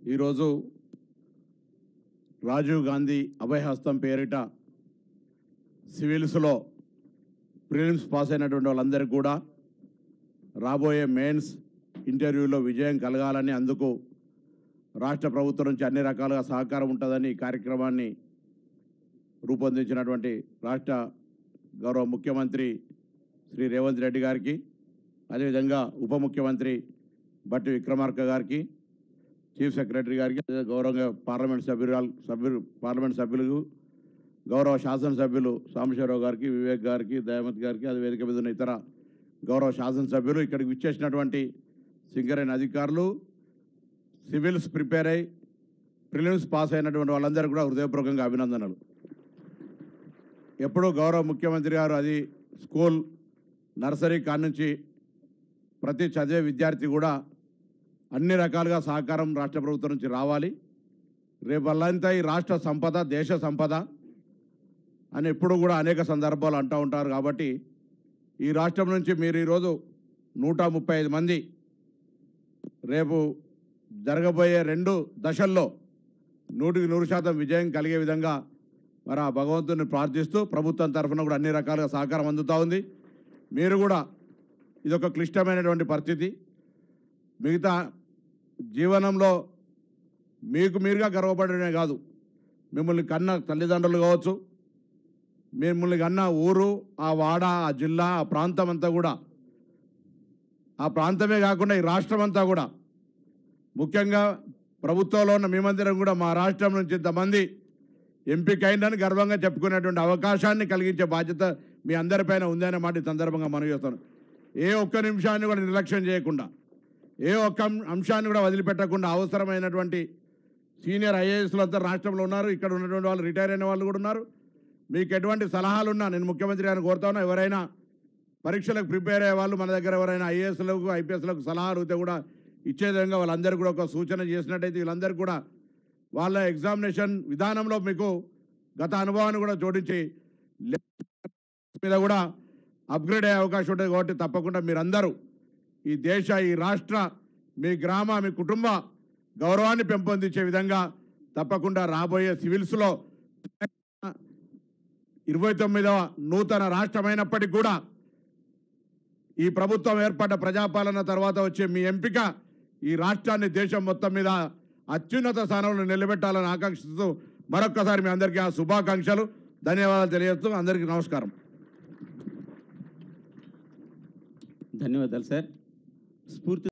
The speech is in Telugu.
ఈరోజు రాజీవ్ గాంధీ అభయహస్తం పేరిట సివిల్స్లో ప్రిలిమ్స్ పాస్ అయినటువంటి వాళ్ళందరికీ కూడా రాబోయే మెయిన్స్ ఇంటర్వ్యూలో విజయం కలగాలని అందుకు రాష్ట్ర ప్రభుత్వం నుంచి అన్ని రకాలుగా సహకారం ఉంటుందని ఈ కార్యక్రమాన్ని రూపొందించినటువంటి రాష్ట్ర గౌరవ ముఖ్యమంత్రి శ్రీ రేవంత్ రెడ్డి గారికి అదేవిధంగా ఉప ముఖ్యమంత్రి బట్టి విక్రమార్క గారికి చీఫ్ సెక్రటరీ గారికి అదే గౌరవంగా పార్లమెంట్ సభ్యురాలు సభ్యులు పార్లమెంట్ సభ్యులకు గౌరవ శాసనసభ్యులు సాంబశివరావు గారికి వివేక్ గారికి దయామత్ గారికి అదే వేదిక మీద ఉన్న ఇతర గౌరవ శాసనసభ్యులు ఇక్కడికి విచ్చేసినటువంటి సింగరేణి అధికారులు సివిల్స్ ప్రిపేర్ అయి ప్రిలిమ్స్ పాస్ అయినటువంటి వాళ్ళందరికీ కూడా హృదయపూర్వకంగా అభినందనలు ఎప్పుడూ గౌరవ ముఖ్యమంత్రి గారు అది స్కూల్ నర్సరీ కాడ నుంచి ప్రతి చదివే విద్యార్థి కూడా అన్ని రకాలుగా సహకారం రాష్ట్ర ప్రభుత్వం నుంచి రావాలి రేపు అల్లంతా ఈ రాష్ట్ర సంపద దేశ సంపద అని ఎప్పుడు కూడా అనేక సందర్భాలు అంటూ ఉంటారు కాబట్టి ఈ రాష్ట్రం నుంచి మీరు ఈరోజు నూట ముప్పై ఐదు మంది రేపు జరగబోయే రెండు దశల్లో నూటికి నూరు శాతం విజయం కలిగే విధంగా మరి ఆ భగవంతుని ప్రార్థిస్తూ ప్రభుత్వం తరఫున కూడా అన్ని రకాలుగా సహకారం అందుతూ ఉంది మీరు కూడా ఇదొక క్లిష్టమైనటువంటి పరిస్థితి మిగతా జీవనంలో మీకు మీరుగా గర్వపడమే కాదు మిమ్మల్ని కన్న తల్లిదండ్రులు కావచ్చు మిమ్మల్ని కన్న ఊరు ఆ వాడ ఆ జిల్లా ఆ ప్రాంతం అంతా కూడా ఆ ప్రాంతమే కాకుండా ఈ రాష్ట్రం అంతా కూడా ముఖ్యంగా ప్రభుత్వంలో ఉన్న మేమందరం కూడా మా రాష్ట్రం నుంచి ఇంతమంది ఎంపికైందని గర్వంగా చెప్పుకునేటువంటి అవకాశాన్ని కలిగించే బాధ్యత మీ అందరిపైన ఉందనే మాట ఈ సందర్భంగా మనం చేస్తాను ఏ ఒక్క నిమిషాన్ని కూడా నిర్లక్ష్యం చేయకుండా ఏ ఒక్క అం- అంశాన్ని కూడా వదిలిపెట్టకుండా అవసరమైనటువంటి సీనియర్ ఐఏఎస్లు అంతా రాష్ట్రంలో ఉన్నారు ఇక్కడ ఉన్నటువంటి వాళ్ళు రిటైర్ అయిన వాళ్ళు కూడా ఉన్నారు మీకు ఎటువంటి సలహాలు ఉన్నా నేను ముఖ్యమంత్రి గారిని కోరుతా ఉన్నా ఎవరైనా పరీక్షలకు ప్రిపేర్ అయ్యే వాళ్ళు మన దగ్గర ఎవరైనా ఐఏఎస్లకు ఐపీఎస్లకు సలహా అడిగితే కూడా ఇచ్చే విధంగా వాళ్ళందరూ కూడా ఒక సూచన చేసినట్టయితే వీళ్ళందరూ కూడా వాళ్ళ ఎగ్జామినేషన్ విధానంలో మీకు గత అనుభవాన్ని కూడా జోడించి లే- మీద కూడా అప్గ్రేడ్ అయ్యే అవకాశం ఉంటుంది కాబట్టి తప్పకుండా మీరందరూ ఈ దేశ ఈ రాష్ట్ర మీ గ్రామ మీ కుటుంబ గౌరవాన్ని పెంపొందించే విధంగా తప్పకుండా రాబోయే సివిల్స్లో ఇరవై తొమ్మిదవ నూతన రాష్ట్రమైనప్పటికీ కూడా ఈ ప్రభుత్వం ఏర్పడ్డ ప్రజాపాలన తర్వాత వచ్చే మీ ఎంపిక ఈ రాష్ట్రాన్ని దేశం మొత్తం మీద అత్యున్నత స్థానంలో నిలబెట్టాలని ఆకాంక్షిస్తూ మరొక్కసారి మీ అందరికీ ఆ శుభాకాంక్షలు ధన్యవాదాలు తెలియజేస్తూ అందరికీ నమస్కారం ధన్యవాదాలు సార్ స్ఫూర్తి